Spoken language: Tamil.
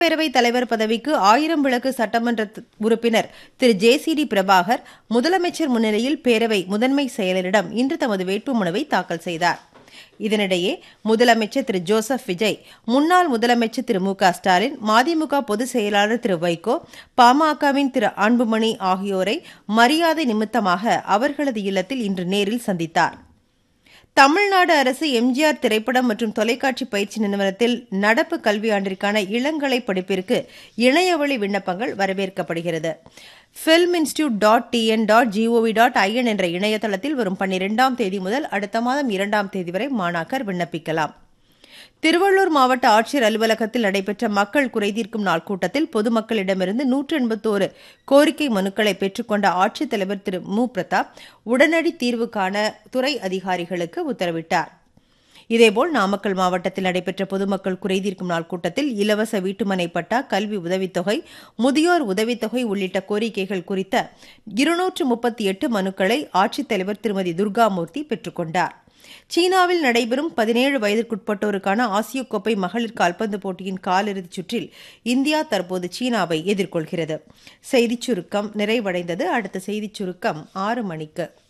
பேரவைத் தலைவர் பதவிக்கு ஆயிரம் விளக்கு சட்டமன்ற த- உறுப்பினர் Thiru J C D Prabhakar முதலமைச்சர் முன்னிலையில் பேரவை முதன்மை செயலரிடம் இன்று தமது வேட்புமனுவை தாக்கல் செய்தார் இதனிடையே முதலமைச்சர் திரு ஜோசப் விஜய் முன்னாள் முதலமைச்சர் திரு மு க ஸ்டாலின் மதிமுக பொதுச் செயலாளர் திரு வைகோ பாமகவின் திரு அன்புமணி ஆகியோரை மரியாதை நிமித்தமாக அவர்களது இல்லத்தில் இன்று நேரில் சந்தித்தார் தமிழ்நாடு அரசு எம்ஜிஆர் திரைப்படம் மற்றும் தொலைக்காட்சி பயிற்சி நிறுவனத்தில் நடப்பு கல்வியாண்டிற்கான இளங்கலை படிப்பிற்கு இணையவழி விண்ணப்பங்கள் வரவேற்கப்படுகிறது film institute dot TN dot GOV dot IN என்ற இணையதளத்தில் வரும் பன்னிரெண்டாம் தேதி முதல் அடுத்த மாதம் இரண்டாம் தேதி வரை மாணாக்கர் விண்ணப்பிக்கலாம் திருவள்ளூர் மாவட்ட ஆட்சியர் அலுவலகத்தில் நடைபெற்ற மக்கள் குறைதீர்க்கும் நாள் கூட்டத்தில் பொதுமக்களிடமிருந்து நூற்று எண்பத்தோரு கோரிக்கை மனுக்களை பெற்றுக்கொண்ட ஆட்சித்தலைவர் திரு மு பிரதாப் உடனடி தீர்வு காண துறை அதிகாரிகளுக்கு உத்தரவிட்டார் இதேபோல் நாமக்கல் மாவட்டத்தில் நடைபெற்ற பொதுமக்கள் குறைதீர்க்கும் நாள் கூட்டத்தில் இலவச வீட்டுமனை பட்டா கல்வி உதவித்தொகை முதியோர் உதவித்தொகை உள்ளிட்ட கோரிக்கைகள் குறித்த இருநூற்று முப்பத்தி எட்டு மனுக்களை ஆட்சித்தலைவர் திருமதி துர்காமூர்த்தி பெற்றுக்கொண்டார் சீனாவில் நடைபெறும் பதினேழு வயதிற்குட்பட்டோருக்கான ஆசிய கோப்பை மகளிர் கால்பந்து போட்டியின் காலிறுதிச் சுற்றில் இந்தியா தற்போது சீனாவை எதிர்கொள்கிறது செய்திச் சுருக்கம் நிறைவடைந்தது அடுத்த செய்திச் சுருக்கம் ஆறு மணிக்கு